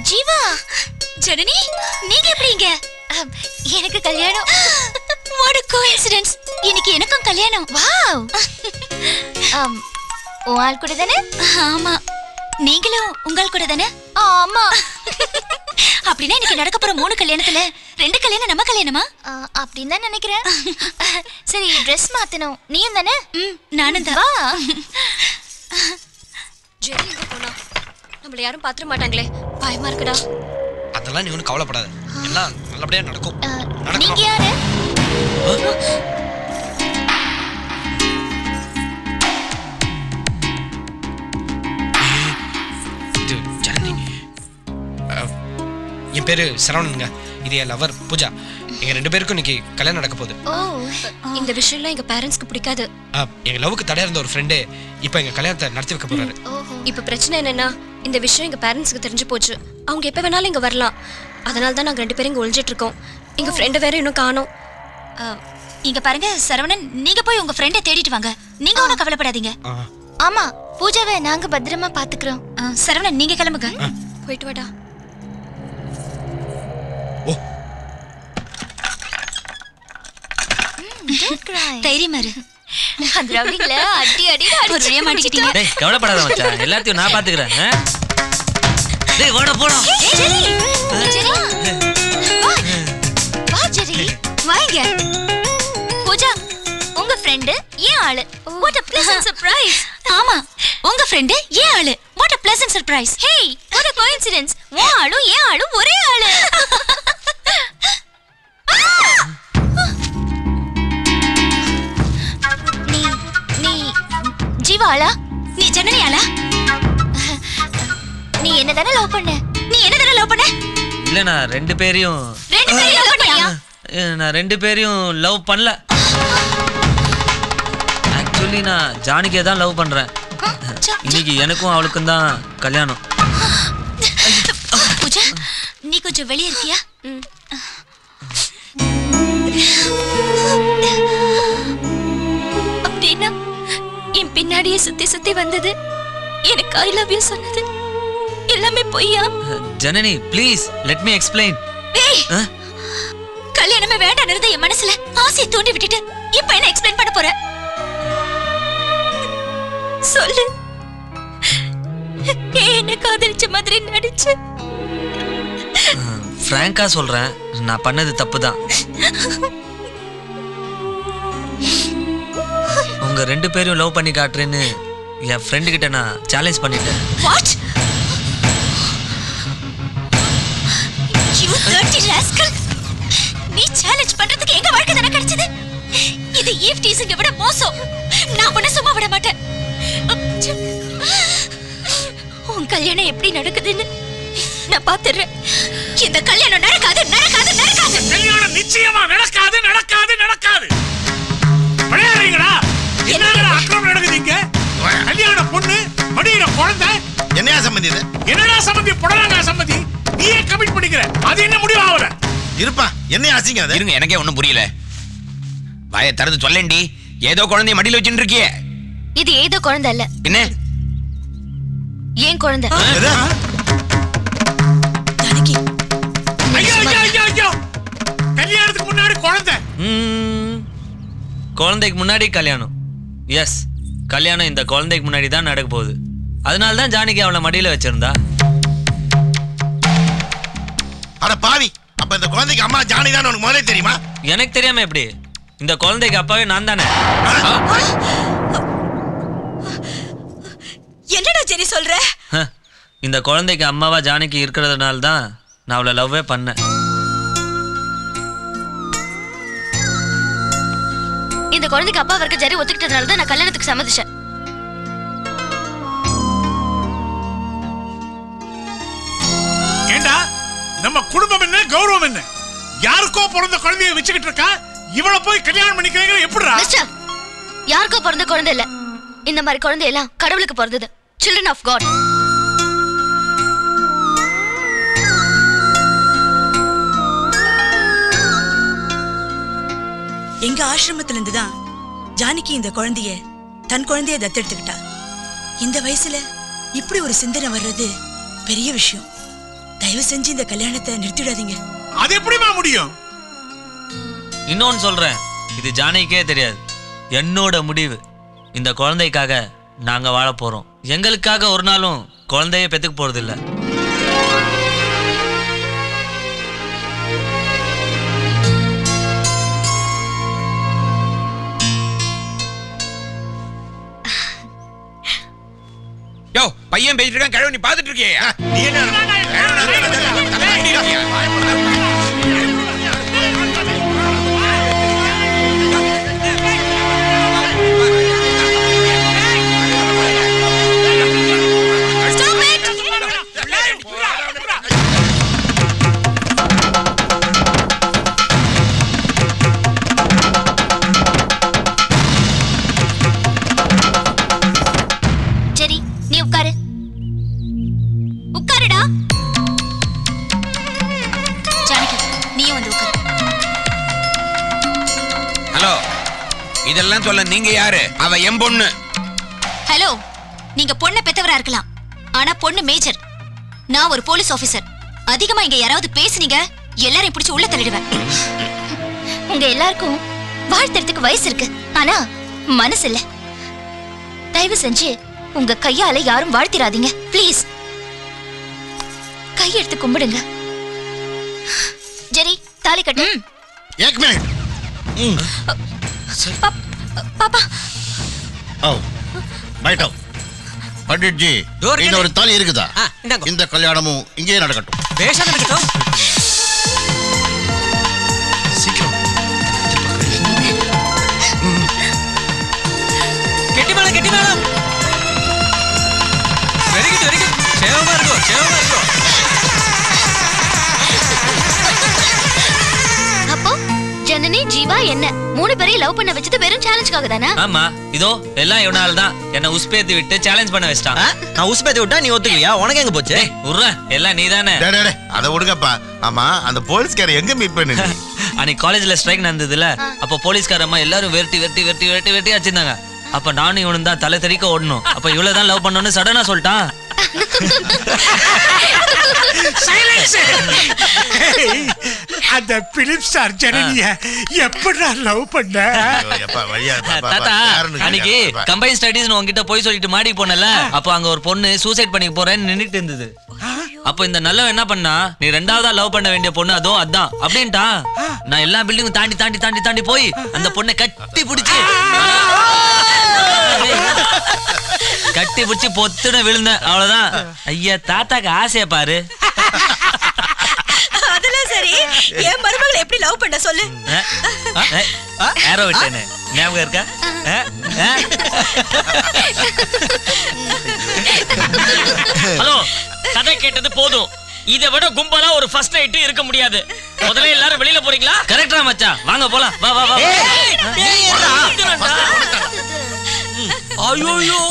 ஜீவா ஜனனி நீங்க எப்படி இங்க எனக்கு கல்யாணம் வாட் a coincidence இன்னைக்கு எனக்கும் கல்யாணம் வாவ் உன் ஆள் கூட தானே ஆமா நீங்களும் உங்கள் கூட தானே ஆமா அப்படின்னா இன்னைக்கு நடக்க போற மூணு கல்யாணத்துல ரெண்டு கல்யாணம் நம்ம கல்யாணமா அப்படின்னு தான் நினைக்கிறேன் சரி ட்ரெஸ் மாத்தணும் நீயும் தானே ம் நானும் தான் வா ஜெரி எங்க போனா நம்மள யாரும் பாத்துற மாட்டாங்களே பயமா இருக்குடா அதெல்லாம் நீ ஒன்றும் கவலைப்படாத எல்லாம் நல்லபடியா நடக்கும் அஹ், நடக்கணும். நீங்க யாரு இது ஜனனி அஹ், என் பேரு சரவணனுங்க இது என் லவர் பூஜா எங்க ரெண்டு பேருக்கும் இன்னைக்கு கல்யாணம் நடக்க போகுது ஓ இந்த விஷயம்லாம் எங்க பேரண்ட்ஸ்க்கு பிடிக்காது அஹ், எங்க லவ்வுக்கு தடையா இருந்த ஒரு ஃப்ரெண்டு இப்போ எங்க கல்யாணத்தை நடத்தி வைக்க போறாரு ஓஹோ இப்ப பிரச்சனை என்னன்னா இந்த விஷயம் எங்க பேரண்ட்ஸ்க்கு தெரிஞ்சு போச்சு அவங்க எப்ப வேணாலும் இங்க வரலாம் அதனால தான் நாங்க ரெண்டு பேரும் இங்க ஒளிஞ்சிட்டு இருக்கோம் எங்க ஃப்ரெண்டு வேற இன்னும் காணோம் அஹ், இங்க பாருங்க சரவணன் நீங்க போய் உங்க ஃப்ரெண்டை தேடிட்டு வாங்க நீங்க ஒன்றும் கவலைப்படாதீங்க அஹ், ஆமா பூஜாவை நாங்க பத்திரமா பாத்துக்கிறோம் சரவணன் நீங்க கிளம்புங்க போயிட்டு வாடா ஓ தைரியமா இரு அந்த ரவுடிங்கள அடி அடி ஒரு வழியா மாட்டிக்கிட்டீங்க டேய் கவலைப்படாத மச்சான் எல்லாத்தையும் நான் பாத்துக்கிறேன் ஆ? டேய் வாடா போலாம் ஏய், ஜெரி ஜெரி வா வா ஜெரி வாங்க பூஜா உங்க ஃப்ரெண்டு ஏன் ஆளு வாட் a pleasant surprise ஆமா உங்க ஃப்ரெண்டு ஏன் ஆளு what a pleasant surprise hey what a coincidence உன் ஆளும் ஏன் ஆளும் ஒரே ஆளு நீ நீ ஜீவா ஆளா நீ ஜனனி ஆளா நீ என்ன தானே லவ் பண்ண நீ என்ன தானே லவ் பண்ண இல்ல நான் ரெண்டு பேரையும் ரெண்டு பேரும் லவ் பண்ணியா அஹ், நான் ரெண்டு பேரையும் லவ் பண்ணல ஆக்சுவலி நான் ஜானகியை தான் லவ் பண்றேன் இன்னைக்கு எனக்கும் அவளுக்கும் தான் கல்யாணம் பூஜா நீ கொஞ்சம் வெளியே இருக்கியா ம். அப்படின்னா என் பின்னாடியே சுத்தி சுத்தி வந்தது எனக்கு ஐ லவ் யூ சொன்னது எல்லாமே பொய்யா அஹ், Janani please let me explain ஏய் கல்யாணமே வேண்டாம் இருந்த என் மனசுல ஆசையை தூண்டி விட்டுட்டு இப்ப என்ன எக்ஸ்பிளைன் பண்ண போற சொல்லு ஏன் என்ன காதலிச்ச மாதிரி நடிச்சு ஃப்ராங்கா சொல்றேன் நான் பண்ணது தப்பு தான் உங்க ரெண்டு பேரையும் லவ் பண்ணி காட்டுறேன்னு என் ஃப்ரெண்டு கிட்ட நான் சேலஞ்ச் பண்ணிட்டேன் வாட் யூ dirty rascal நீ சேலஞ்ச் பண்றதுக்கு எங்க வாழ்க்கை தானே கிடைச்சது இது ஈவ் டீசிங்க விட மோசம் நான் உன்னை சும்மா விட மாட்டேன் உன் கல்யாணம் எப்படி நடக்குதுன்னு நான் பாத்துறேன் இந்த கல்யாணம் நடக்காது நடக்காது நடக்காது கல்யாணம் நிச்சயமா நடக்காது நடக்காது நடக்காது விளையாடுறீங்களா என்னடா அக்கிரமம் நடக்குது இங்க கல்யாண பொண்ணு மடியில குழந்தை என்னையா சம்பந்தி இது என்னடா சம்மந்தி புடலாங்க சம்மந்தி நீயே கமிட் பண்ணிக்கிற அது என்ன முடிவு ஆகுற இருப்பா என்னையா அசிங்க அது இருங்க எனக்கே ஒண்ணும் புரியல வாயை திறந்து சொல்லேன்டி ஏதோ குழந்தைய மடியில வச்சுட்டு இருக்கியே இது ஏதோ குழந்தை இல்ல என்ன ஏன் குழந்தை எது? ஐயோ ஐயோ ஐயோ ஐயோ கல்யாணத்துக்கு முன்னாடி குழந்தை ம், குழந்தைக்கு முன்னாடி கல்யாணம் எஸ் கல்யாணம் இந்த குழந்தைக்கு முன்னாடி தான் நடக்க போகுது அதனால தான் ஜானகி அவளை மடியில வச்சிருந்தா அட பாவி அப்ப இந்த குழந்தைக்கு அம்மா ஜானி தான் உனக்கு முதல்ல தெரியுமா எனக்கு தெரியாம எப்படி இந்த குழந்தைக்கு அப்பாவே நான் தானே என்னடா ஜெனி சொல்ற ஹ, இந்த குழந்தைக்கு அம்மாவா ஜானகி இருக்கிறதுனால தான் நான் அவளை லவ்வே பண்ணேன் இந்த குழந்தைக்கு அப்பா வரைக்கும் ஜரி ஒத்துக்கிட்டதுனால தான் நான் கல்யாணத்துக்கு சம்மதிச்சேன் ஏண்டா நம்ம குடும்பம் என்ன கௌரவம் என்ன யாருக்கோ பிறந்த குழந்தைய வச்சுக்கிட்டு இருக்கா இவளை போய் கல்யாணம் பண்ணிக்கிறீங்க எப்படிடா மிஸ்டர் யாருக்கோ பிறந்த குழந்தை இல்ல இந்த மாதிரி குழந்தை எல்லாம் கடவுளுக்கு பிறந்தது சில்ட்ரன் ஆஃப் காட் எங்க ஆசிரமத்துல இருந்து தான் ஜானகி இந்த குழந்தைய தன் குழந்தைய தத்தெடுத்துக்கிட்டா இந்த வயசுல இப்படி ஒரு சிந்தனை வர்றது பெரிய விஷயம் தயவு செஞ்சு இந்த கல்யாணத்தை நிறுத்திடாதீங்க அது எப்படிமா முடியும் இன்னொன்னு சொல்றேன் இது ஜானகிக்கே தெரியாது என்னோட முடிவு இந்த குழந்தைக்காக நாங்க வாழ போறோம் எங்களுக்காக ஒரு நாளும் குழந்தைய பெத்துக்க போறது இல்ல யோ பையன் பேசிட்டு இருக்கான் கிழவு நீ பாத்துட்டு இருக்கியே நீ என்ன சரி நீ உட்காரு உட்காருடா ஜானகி நீயும் வந்து உட்காரு ஹலோ இதெல்லாம் சொல்ல நீங்க யாரு அவ என் பொண்ணு ஹலோ நீங்க பொண்ணை பெத்தவரா இருக்கலாம் ஆனா பொண்ணு மேஜர் நான் ஒரு போலீஸ் ஆபீசர் அதிகமா இங்க யாராவது பேசுனீங்க எல்லாரையும் பிடிச்சு உள்ள தள்ளிடுவேன் உங்க எல்லாருக்கும் வாழ்த்துறதுக்கு வயசு இருக்கு ஆனா மனசு இல்ல தயவு செஞ்சு உங்க கையால யாரும் வாழ்த்திராதீங்க ப்ளீஸ் கையெடுத்து கும்பிடுங்க ஜெரி தாலி கட்டு एक मिनट பாப்- பாப்பா आओ बैठो पंडित जी இந்த ஒரு தாலி இருக்குதா இந்த கல்யாணமும் இங்கேயே நடக்கட்டும் சீக்கிரம் கெட்டி மேளம் கெட்டி மேளம் வெரி குட் வெரி குட் சேவமா இருக்கும் சேவமா இருக்கும் அப்போ ஜனனி ஜீவா என்ன மூணு பேரையும் லவ் பண்ண வச்சது வெறும் சேலஞ்சுக்காக தானே ஆமா இதோ எல்லாம் இவனால தான் என்ன உஸ்பேத்தி விட்டு சேலஞ்ச் பண்ண வச்சிட்டான் நான் உஸ்பேத்தி விட்டா நீ ஒத்துக்கலையா உனக்கு எங்க போச்சு டேய் உர்ற எல்லாம் நீதானே டேய், டேய், டேய், அதை விடுங்கப்பா ஆமா அந்த போலீஸ்கார எங்க மீட் பண்ணு அன்னைக்கு காலேஜ்ல ஸ்ட்ரைக் நடந்ததுல அப்ப போலீஸ்கார அம்மா எல்லாரும் வெட்டி வெட்டி வெட்டி வெட்டி வெட்டி வச்சிருந்தாங்க அப்ப நானும் இவனும் தான் தலை தெறிக்க ஓடணும் அப்ப இவ்வளவு தான் லவ் பண்ணணும்னு சடனா சொல்லிட்டான் சைலன்ஸ் அந்த பிலிப் ஸ்டார் ஜனனிய எப்படா லவ் பண்ண எப்பா வழியா பா, பா, பா, தாத்தா யாருன்னு அன்னைக்கு கேளு, பா. கம்பைன் ஸ்டடீஸ் உங்ககிட்ட போய் சொல்லிட்டு மாடி போனல அப்ப அங்க ஒரு பொண்ணு சூசைட் பண்ணி போறேன்னு நின்னுட்டு இருந்தது அப்ப இந்த நல்லவன் என்ன பண்ணா நீ ரெண்டாவதா லவ் பண்ண வேண்டிய பொண்ணு அதோ அதான் அப்படின்ட்டா நான் எல்லா பில்டிங்கும் தாண்டி தாண்டி தாண்டி தாண்டி போய் அந்த பொண்ணை கட்டி பிடிச்சி கட்டி பிடிச்சி பொத்துன்னு விழுந்தேன் அவ்வளவுதான் ஐயா தாத்தாக்கு ஆசைய பாரு அதெல்லாம் சரி என் மருமகளை எப்படி லவ் பண்ண சொல்லு ஏரோ விட்டேன்னு ஞாபகம் இருக்கா அஹ், அஹ். ஹலோ கதை கேட்டது போதும் இதை விட கும்பலா ஒரு ஃபர்ஸ்ட் நைட் இருக்க முடியாது முதல்ல எல்லாரும் வெளியில போறீங்களா கரெக்டா மச்சான் வாங்க போலாம் வா வா வா ஐயோ